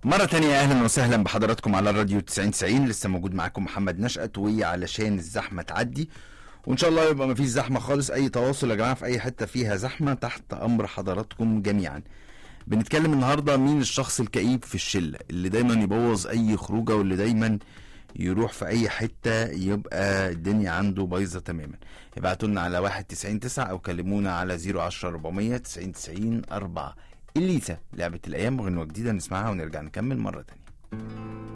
مرة تانية أهلا وسهلا بحضراتكم على الراديو 9090 لسه موجود معاكم محمد نشأت وعلشان الزحمة تعدي وإن شاء الله يبقى مفيش زحمة خالص أي تواصل يا جماعة في أي حتة فيها زحمة تحت أمر حضراتكم جميعا بنتكلم النهاردة مين الشخص الكئيب في الشلة اللي دايما يبوظ أي خروجة واللي دايما يروح في أي حتة يبقى الدنيا عنده بايظة تماما ابعتوا لنا على 199 أو كلمونا على 010 400 90 90 4 إليسا لعبة الأيام وغنوة جديدة نسمعها ونرجع نكمل مرة تانية